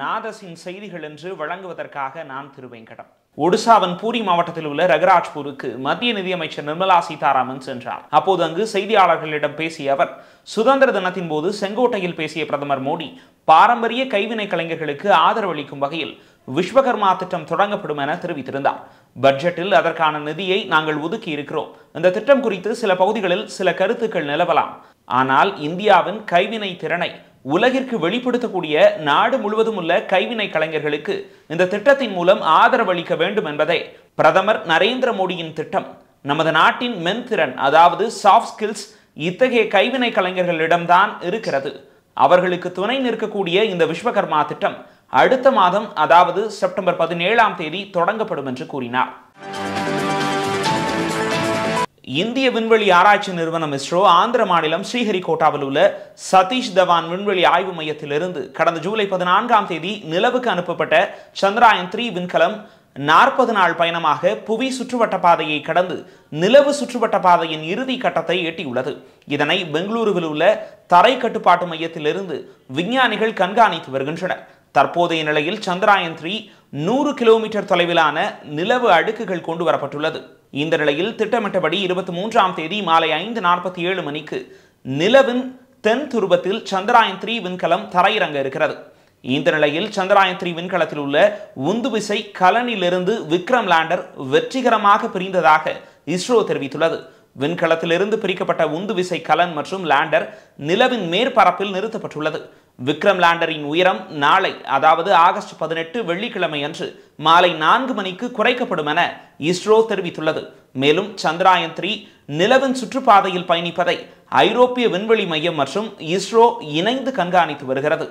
நாதஸின் செய்திகள் என்று வழங்குவதற்காக நான் திருவேங்கடம் ஒடிசாவின் பூரி மாவட்டத்தில் உள்ள ரகராஜ்பூருக்கு மத்திய நிதியமைச்சர் நிர்மலா சீதாராமன் சென்றார் அப்போது அங்கு செய்தியாளர்களிடம் பேசிய அவர் சுதந்திர தினத்தின் போது செங்கோட்டையில் பேசிய பிரதமர் மோடி பாரம்பரிய கைவினை கலைஞர்களுக்கு ஆதரவளிக்கும் வகையில் விஸ்வகர்மா திட்டம் தொடங்கப்படும் என தெரிவித்திருந்தார் பட்ஜெட்டில் அதற்கான நிதியை நாங்கள் ஒதுக்கி இருக்கிறோம் இந்த திட்டம் குறித்து சில பகுதிகளில் சில கருத்துக்கள் நிலவலாம் ஆனால் இந்தியாவின் கைவினை திறனை உலகிற்கு வெளிப்படுத்தக்கூடிய நாடு முழுவதும் உள்ள கைவினை கலைஞர்களுக்கு இந்த திட்டத்தின் மூலம் ஆதரவளிக்க வேண்டும் என்பதே பிரதமர் நரேந்திர மோடியின் திட்டம் நமது நாட்டின் மென்திறன் அதாவது சாஃப்ட் ஸ்கில்ஸ் இத்தகைய கைவினை கலைஞர்களிடம்தான் இருக்கிறது அவர்களுக்கு துணை நிற்கக்கூடிய இந்த விஸ்வகர்மா திட்டம் அடுத்த மாதம் அதாவது செப்டம்பர் பதினேழாம் தேதி தொடங்கப்படும் என்று கூறினார் இந்திய விண்வெளி ஆராய்ச்சி நிறுவனம் இஸ்ரோ ஆந்திர மாநிலம் ஸ்ரீஹரிகோட்டாவில் உள்ள சதீஷ் தவான் விண்வெளி ஆய்வு மையத்திலிருந்து கடந்த ஜூலை பதினான்காம் தேதி நிலவுக்கு அனுப்பப்பட்ட சந்திராயன் த்ரீ விண்கலம் நாற்பது நாள் பயணமாக புவி சுற்றுவட்ட பாதையை கடந்து நிலவு சுற்றுவட்ட பாதையின் இறுதி கட்டத்தை எட்டியுள்ளது இதனை பெங்களூருவில் உள்ள தரை கட்டுப்பாட்டு மையத்திலிருந்து விஞ்ஞானிகள் கண்காணித்து வருகின்றனர் தற்போதைய நிலையில் சந்திராயன் த்ரீ நூறு கிலோமீட்டர் தொலைவிலான நிலவு அடுக்குகள் கொண்டு வரப்பட்டுள்ளது இந்த நிலையில் திட்டமிட்டபடி இருபத்தி மூன்றாம் தேதி மாலை ஐந்து நாற்பத்தி ஏழு மணிக்கு நிலவின் தென் துருவத்தில் சந்திராயன் த்ரீ விண்கலம் தரையிறங்க இருக்கிறது இந்த நிலையில் சந்திராயன் த்ரீ விண்கலத்தில் உள்ள உந்துவிசை கலனிலிருந்து விக்ரம் லேண்டர் வெற்றிகரமாக பிரிந்ததாக இஸ்ரோ தெரிவித்துள்ளது விண்கலத்திலிருந்து பிரிக்கப்பட்ட உந்து விசை கலன் மற்றும் லேண்டர் நிலவின் மேற்பரப்பில் நிறுத்தப்பட்டுள்ளது விக்ரம் லேண்டரின் உயரம் நாளை அதாவது ஆகஸ்ட் பதினெட்டு வெள்ளிக்கிழமை அன்று மாலை நான்கு மணிக்கு குறைக்கப்படும் என இஸ்ரோ தெரிவித்துள்ளது மேலும் சந்திராயன் த்ரீ நிலவின் சுற்றுப்பாதையில் பயணிப்பதை ஐரோப்பிய விண்வெளி மையம் மற்றும் இஸ்ரோ இணைந்து கண்காணித்து வருகிறது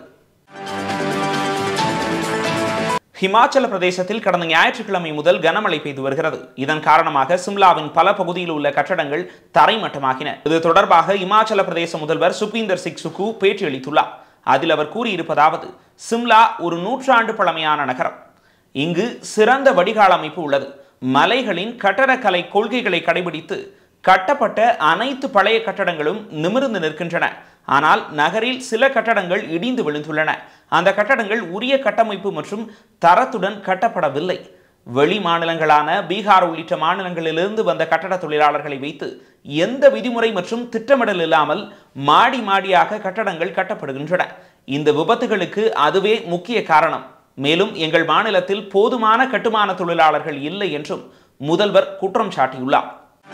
ஹிமாச்சல பிரதேசத்தில் கடந்த ஞாயிற்றுக்கிழமை முதல் கனமழை பெய்து வருகிறது இதன் காரணமாக சிம்லாவின் பல பகுதியில் உள்ள கட்டடங்கள் தரைமட்டமாகின இது தொடர்பாக இமாச்சல பிரதேச முதல்வர் சுபீந்தர் சிங் சுக்கு பேட்டியளித்துள்ளார் அதில் அவர் கூறியிருப்பதாவது சிம்லா ஒரு நூற்றாண்டு பழமையான நகரம் இங்கு சிறந்த வடிகால் அமைப்பு உள்ளது மலைகளின் கட்டடக்கலை கொள்கைகளை கடைபிடித்து கட்டப்பட்ட அனைத்து பழைய கட்டடங்களும் நிமிர்ந்து நிற்கின்றன ஆனால் நகரில் சில கட்டடங்கள் இடிந்து விழுந்துள்ளன அந்த கட்டடங்கள் உரிய கட்டமைப்பு மற்றும் தரத்துடன் கட்டப்படவில்லை வெளி மாநிலங்களான பீகார் உள்ளிட்ட மாநிலங்களிலிருந்து வந்த கட்டட தொழிலாளர்களை வைத்து எந்த விதிமுறை மற்றும் திட்டமிடல் இல்லாமல் மாடி மாடியாக கட்டடங்கள் கட்டப்படுகின்றன இந்த விபத்துகளுக்கு அதுவே முக்கிய காரணம் மேலும் எங்கள் மாநிலத்தில் போதுமான கட்டுமான தொழிலாளர்கள் இல்லை என்றும் முதல்வர் குற்றம் சாட்டியுள்ளார்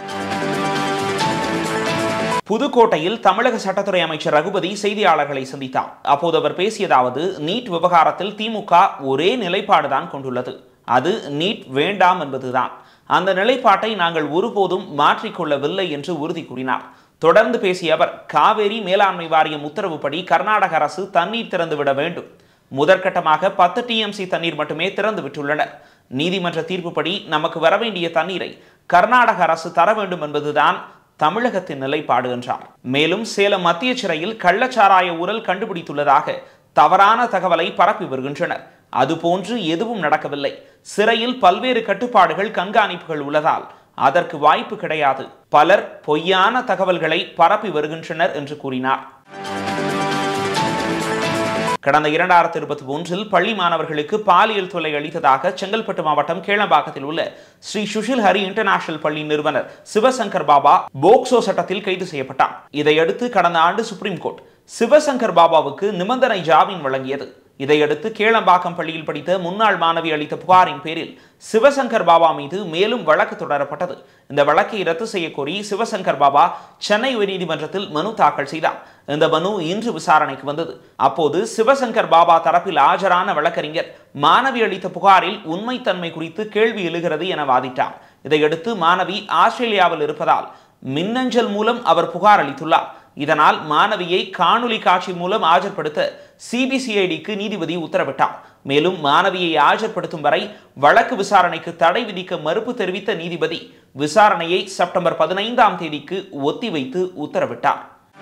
புதுக்கோட்டையில் தமிழக சட்டத்துறை அமைச்சர் ரகுபதி செய்தியாளர்களை சந்தித்தார் அப்போது அவர் பேசியதாவது நீட் விவகாரத்தில் திமுக ஒரே நிலைப்பாடுதான் கொண்டுள்ளது அது நீட் வேண்டாம் என்பதுதான் அந்த நிலைப்பாட்டை நாங்கள் ஒருபோதும் மாற்றிக்கொள்ளவில்லை என்று உறுதி கூறினார் தொடர்ந்து பேசிய அவர் காவேரி மேலாண்மை வாரியம் உத்தரவுப்படி கர்நாடக அரசு தண்ணீர் திறந்துவிட வேண்டும் முதற்கட்டமாக பத்து டிஎம்சி தண்ணீர் மட்டுமே திறந்து விட்டுள்ளனர் நீதிமன்ற தீர்ப்புப்படி நமக்கு வரவேண்டிய தண்ணீரை கர்நாடக அரசு தர வேண்டும் என்பதுதான் தமிழகத்தின் நிலைப்பாடு என்றார் மேலும் சேலம் மத்திய சிறையில் கள்ளச்சாராய ஊழல் கண்டுபிடித்துள்ளதாக தவறான தகவலை பரப்பி வருகின்றனர் அதுபோன்று எதுவும் நடக்கவில்லை சிறையில் பல்வேறு கட்டுப்பாடுகள் கண்காணிப்புகள் உள்ளதால் அதற்கு வாய்ப்பு கிடையாது பலர் பொய்யான தகவல்களை பரப்பி வருகின்றனர் என்று கூறினார் கடந்த இரண்டாயிரத்தி இருபத்தி ஒன்றில் பள்ளி மாணவர்களுக்கு பாலியல் தொல்லை அளித்ததாக செங்கல்பட்டு மாவட்டம் கேளம்பாக்கத்தில் உள்ள ஸ்ரீ சுஷில் ஹரி இன்டர்நேஷனல் பள்ளி நிறுவனர் சிவசங்கர் பாபா போக்சோ சட்டத்தில் கைது செய்யப்பட்டார் இதையடுத்து கடந்த ஆண்டு சுப்ரீம் கோர்ட் சிவசங்கர் பாபாவுக்கு நிபந்தனை ஜாமீன் வழங்கியது இதையடுத்து கேளம்பாக்கம் பள்ளியில் படித்த முன்னாள் மாணவி அளித்த புகாரின் பேரில் சிவசங்கர் பாபா மீது மேலும் வழக்கு தொடரப்பட்டது இந்த வழக்கை ரத்து செய்யக்கோரி சிவசங்கர் பாபா சென்னை உயர்நீதிமன்றத்தில் மனு தாக்கல் செய்தார் இந்த மனு இன்று விசாரணைக்கு வந்தது அப்போது சிவசங்கர் பாபா தரப்பில் ஆஜரான வழக்கறிஞர் மாணவி அளித்த புகாரில் உண்மைத்தன்மை குறித்து கேள்வி எழுகிறது என வாதிட்டார் இதையடுத்து மாணவி ஆஸ்திரேலியாவில் இருப்பதால் மின்னஞ்சல் மூலம் அவர் புகார் அளித்துள்ளார் இதனால் மாணவியை காணொலி காட்சி மூலம் ஆஜர்படுத்த சிபிசிஐடிக்கு நீதிபதி உத்தரவிட்டார் மேலும் மாணவியை ஆஜர்படுத்தும் வரை வழக்கு விசாரணைக்கு தடை விதிக்க மறுப்பு தெரிவித்த நீதிபதி விசாரணையை செப்டம்பர் பதினைந்தாம் தேதிக்கு ஒத்திவைத்து உத்தரவிட்டார்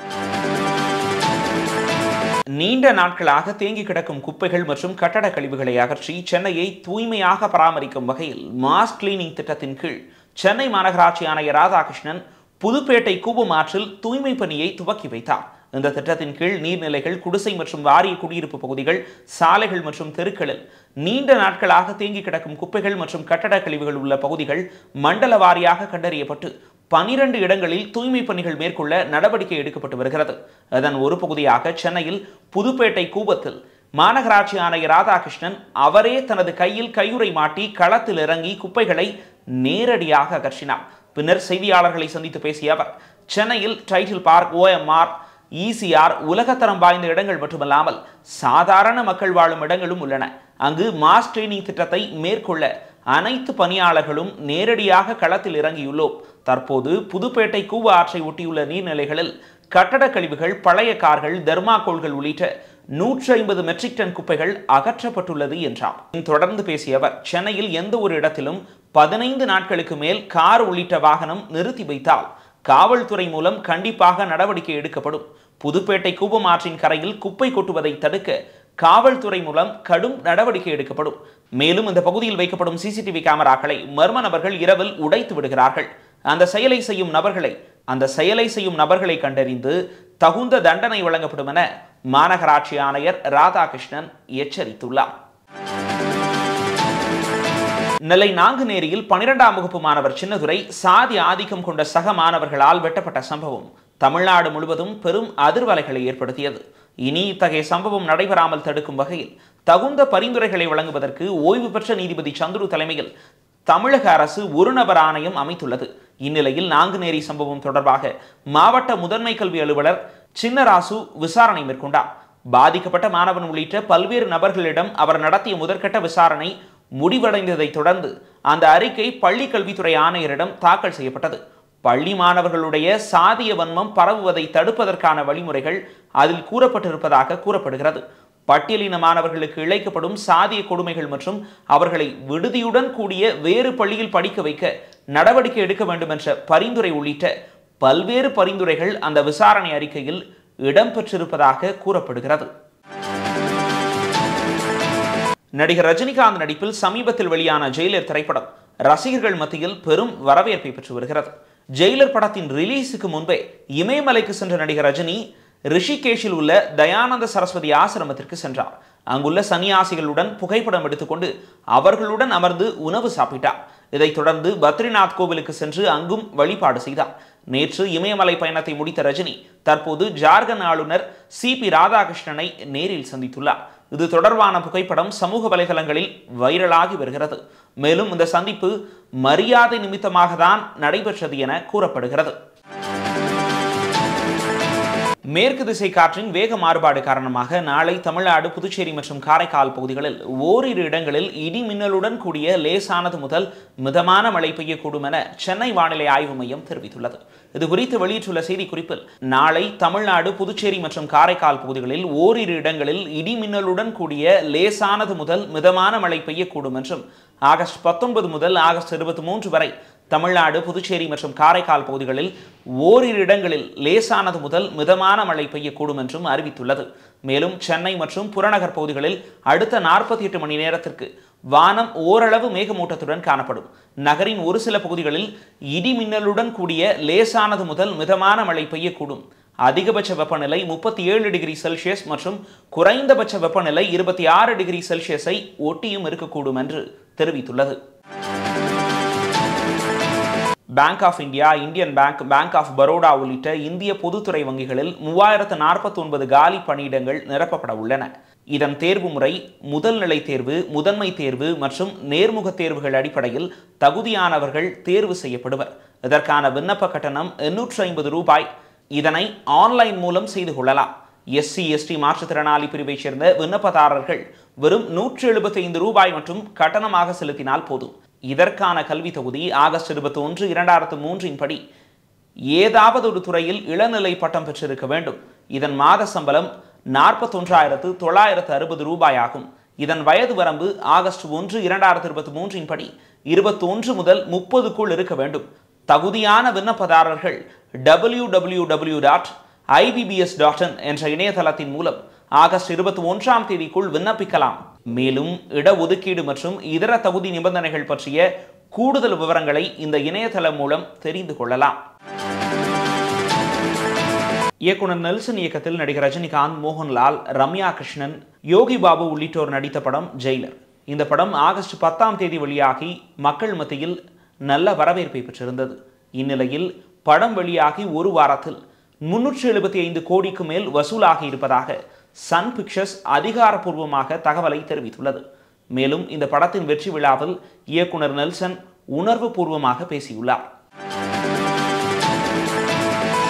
நீண்ட நாட்களாக தேங்கி கிடக்கும் குப்பைகள் மற்றும் கட்டட கழிவுகளை அகற்றி சென்னையை தூய்மையாக பராமரிக்கும் வகையில் மாஸ் கிளீனிங் திட்டத்தின் கீழ் சென்னை மாநகராட்சி ஆணையர் ராதாகிருஷ்ணன் புதுப்பேட்டை கூவம் ஆற்றில் தூய்மை பணியை துவக்கி வைத்தார் இந்த திட்டத்தின் கீழ் நீர்நிலைகள் குடிசை மற்றும் வாரிய குடியிருப்பு பகுதிகள் சாலைகள் மற்றும் தெருக்களில் நீண்ட நாட்களாக தேங்கி கிடக்கும் குப்பைகள் மற்றும் கட்டட கழிவுகள் உள்ள பகுதிகள் மண்டல வாரியாக கண்டறியப்பட்டு பனிரெண்டு இடங்களில் தூய்மை பணிகள் மேற்கொள்ள நடவடிக்கை எடுக்கப்பட்டு வருகிறது அதன் ஒரு பகுதியாக சென்னையில் புதுப்பேட்டை கூபத்தில் மாநகராட்சி ஆணையர் ராதாகிருஷ்ணன் அவரே தனது கையில் கையுறை மாட்டி களத்தில் இறங்கி குப்பைகளை நேரடியாக அகற்றினார் பின்னர் செய்தியாளர்களை சந்தித்து பேசிய அவர் சென்னையில் டைட்டில் பார்க் ஓஎம்ஆர் இசிஆர் உலகத்தரம் வாய்ந்த இடங்கள் மட்டுமல்லாமல் சாதாரண மக்கள் வாழும் இடங்களும் உள்ளன அங்கு மாஸ் ட்ரெயினிங் திட்டத்தை மேற்கொள்ள அனைத்து பணியாளர்களும் நேரடியாக களத்தில் இறங்கியுள்ளோம் தற்போது புதுப்பேட்டை கூவ ஆற்றை ஒட்டியுள்ள நீர்நிலைகளில் கட்டடக் கழிவுகள் பழைய கார்கள் தெர்மாக்கோல்கள் உள்ளிட்ட நூற்றி ஐம்பது மெட்ரிக் டன் குப்பைகள் அகற்றப்பட்டுள்ளது என்றார் தொடர்ந்து பேசிய அவர் சென்னையில் எந்த ஒரு இடத்திலும் பதினைந்து நாட்களுக்கு மேல் கார் உள்ளிட்ட வாகனம் நிறுத்தி வைத்தால் காவல்துறை மூலம் கண்டிப்பாக நடவடிக்கை எடுக்கப்படும் புதுப்பேட்டை கூபம் ஆற்றின் கரையில் குப்பை கொட்டுவதை தடுக்க காவல்துறை மூலம் கடும் நடவடிக்கை எடுக்கப்படும் மேலும் இந்த பகுதியில் வைக்கப்படும் சிசிடிவி கேமராக்களை மர்ம நபர்கள் இரவில் உடைத்து விடுகிறார்கள் அந்த செயலை செய்யும் நபர்களை அந்த செயலை செய்யும் நபர்களை கண்டறிந்து தகுந்த தண்டனை வழங்கப்படும் என மாநகராட்சி ஆணையர் ராதாகிருஷ்ணன் எச்சரித்துள்ளார் நெல்லை நாங்குநேரியில் பனிரெண்டாம் வகுப்பு மாணவர் சின்னதுரை சாதி ஆதிக்கம் கொண்ட சக மாணவர்களால் வெட்டப்பட்ட சம்பவம் தமிழ்நாடு முழுவதும் பெரும் அதிர்வலைகளை ஏற்படுத்தியது இனி இத்தகைய சம்பவம் நடைபெறாமல் தடுக்கும் வகையில் தகுந்த பரிந்துரைகளை வழங்குவதற்கு ஓய்வு பெற்ற நீதிபதி சந்துரு தலைமையில் தமிழக அரசு ஒரு நபர் ஆணையம் அமைத்துள்ளது இந்நிலையில் நாங்குநேரி சம்பவம் தொடர்பாக மாவட்ட முதன்மை கல்வி அலுவலர் சின்னராசு விசாரணை மேற்கொண்டார் பாதிக்கப்பட்ட மாணவன் உள்ளிட்ட பல்வேறு நபர்களிடம் அவர் நடத்திய முதற்கட்ட விசாரணை முடிவடைந்ததை தொடர்ந்து அந்த அறிக்கை பள்ளி கல்வித்துறை ஆணையரிடம் தாக்கல் செய்யப்பட்டது பள்ளி மாணவர்களுடைய சாதிய வன்மம் பரவுவதை தடுப்பதற்கான வழிமுறைகள் அதில் கூறப்பட்டிருப்பதாக கூறப்படுகிறது பட்டியலின மாணவர்களுக்கு இழைக்கப்படும் சாதிய கொடுமைகள் மற்றும் அவர்களை விடுதியுடன் கூடிய வேறு பள்ளியில் படிக்க வைக்க நடவடிக்கை எடுக்க வேண்டும் என்ற பரிந்துரை உள்ளிட்ட பல்வேறு பரிந்துரைகள் அந்த விசாரணை அறிக்கையில் இடம்பெற்றிருப்பதாக கூறப்படுகிறது நடிகர் ரஜினிகாந்த் நடிப்பில் சமீபத்தில் வெளியான ஜெயிலர் திரைப்படம் ரசிகர்கள் மத்தியில் பெரும் வரவேற்பை பெற்று வருகிறது ஜெயிலர் படத்தின் ரிலீஸுக்கு முன்பே இமயமலைக்கு சென்ற நடிகர் ரஜினி ரிஷிகேஷில் உள்ள தயானந்த சரஸ்வதி ஆசிரமத்திற்கு சென்றார் அங்குள்ள சன்னியாசிகளுடன் புகைப்படம் எடுத்துக்கொண்டு அவர்களுடன் அமர்ந்து உணவு சாப்பிட்டார் இதைத் தொடர்ந்து பத்ரிநாத் கோவிலுக்கு சென்று அங்கும் வழிபாடு செய்தார் நேற்று இமயமலை பயணத்தை முடித்த ரஜினி தற்போது ஜார்க்கண்ட் ஆளுநர் சி பி ராதாகிருஷ்ணனை நேரில் சந்தித்துள்ளார் இது தொடர்பான புகைப்படம் சமூக வலைதளங்களில் வைரலாகி வருகிறது மேலும் இந்த சந்திப்பு மரியாதை நிமித்தமாக தான் நடைபெற்றது என கூறப்படுகிறது மேற்கு திசை காற்றின் வேக மாறுபாடு காரணமாக நாளை தமிழ்நாடு புதுச்சேரி மற்றும் காரைக்கால் பகுதிகளில் ஓரிரு இடங்களில் இடி மின்னலுடன் கூடிய லேசானது முதல் மிதமான மழை பெய்யக்கூடும் என சென்னை வானிலை ஆய்வு மையம் தெரிவித்துள்ளது இது குறித்து வெளியிட்டுள்ள செய்திக்குறிப்பில் நாளை தமிழ்நாடு புதுச்சேரி மற்றும் காரைக்கால் பகுதிகளில் ஓரிரு இடங்களில் இடி மின்னலுடன் கூடிய லேசானது முதல் மிதமான மழை பெய்யக்கூடும் என்றும் ஆகஸ்ட் பத்தொன்பது முதல் ஆகஸ்ட் இருபத்தி மூன்று வரை தமிழ்நாடு புதுச்சேரி மற்றும் காரைக்கால் பகுதிகளில் ஓரிரு இடங்களில் லேசானது முதல் மிதமான மழை பெய்யக்கூடும் என்றும் அறிவித்துள்ளது மேலும் சென்னை மற்றும் புறநகர் பகுதிகளில் அடுத்த நாற்பத்தி எட்டு மணி நேரத்திற்கு வானம் ஓரளவு மேகமூட்டத்துடன் காணப்படும் நகரின் ஒரு சில பகுதிகளில் இடி மின்னலுடன் கூடிய லேசானது முதல் மிதமான மழை பெய்யக்கூடும் அதிகபட்ச வெப்பநிலை முப்பத்தி ஏழு டிகிரி செல்சியஸ் மற்றும் குறைந்தபட்ச வெப்பநிலை இருபத்தி ஆறு டிகிரி செல்சியஸை ஒட்டியும் இருக்கக்கூடும் என்று தெரிவித்துள்ளது bank of India Indian bank bank of Baroda உள்ளிட்ட இந்திய பொதுத்துறை வங்கிகளில் மூவாயிரத்து நாற்பத்தி ஒன்பது காலி பணியிடங்கள் நிரப்பப்பட உள்ளன இதன் தேர்வு முறை முதல் நிலை தேர்வு முதன்மை தேர்வு மற்றும் நேர்முக தேர்வுகள் அடிப்படையில் தகுதியானவர்கள் தேர்வு செய்யப்படுவர் இதற்கான விண்ணப்ப கட்டணம் எண்ணூற்று ஐம்பது ரூபாய் இதனை ஆன்லைன் மூலம் செய்து கொள்ளலாம் எஸ்சி எஸ்டி மாற்றுத்திறனாளி பிரிவைச் சேர்ந்த விண்ணப்பதாரர்கள் வெறும் நூற்று எழுபத்தி ஐந்து ரூபாய் மற்றும் கட்டணமாக செலுத்தினால் போதும் இதற்கான கல்வி தொகுதி ஆகஸ்ட் இருபத்தி ஒன்று இரண்டாயிரத்து மூன்றின் படி ஏதாவது ஒரு துறையில் இளநிலை பட்டம் பெற்றிருக்க வேண்டும் இதன் மாத சம்பளம் நாற்பத்தொன்றாயிரத்து தொள்ளாயிரத்து அறுபது ரூபாய் ஆகும் இதன் வயது வரம்பு ஆகஸ்ட் ஒன்று இரண்டாயிரத்து இருபத்தி மூன்றின் படி இருபத்தி ஒன்று முதல் முப்பதுக்குள் இருக்க வேண்டும் தகுதியான விண்ணப்பதாரர்கள் W W W dot IBPS dot என்ற இணையதளத்தின் மூலம் ஆகஸ்ட் இருபத்தி ஒன்றாம் தேதிக்குள் விண்ணப்பிக்கலாம் மேலும் இடஒதுக்கீடு மற்றும் இதர தகுதி நிபந்தனைகள் பற்றிய கூடுதல் விவரங்களை இந்த இணையதளம் மூலம் தெரிந்து கொள்ளலாம் இயக்குனர் நெல்சன் இயக்கத்தில் நடிகர் ரஜினிகாந்த் மோகன்லால் ரம்யா கிருஷ்ணன் யோகி பாபு உள்ளிட்டோர் நடித்த படம் ஜெயிலர் இந்த படம் ஆகஸ்ட் பத்தாம் தேதி வெளியாகி மக்கள் மத்தியில் நல்ல வரவேற்பை பெற்றிருந்தது இந்நிலையில் படம் வெளியாகி ஒரு வாரத்தில் முன்னூற்று எழுபத்தி ஐந்து கோடிக்கு மேல் வசூலாகி இருப்பதாக சன் பிக்சர்ஸ் அதிகாரப்பூர்வமாக தகவலை தெரிவித்துள்ளது மேலும் இந்த படத்தின் வெற்றி விழாவில் இயக்குனர் நெல்சன் உணர்வு பூர்வமாக பேசியுள்ளார்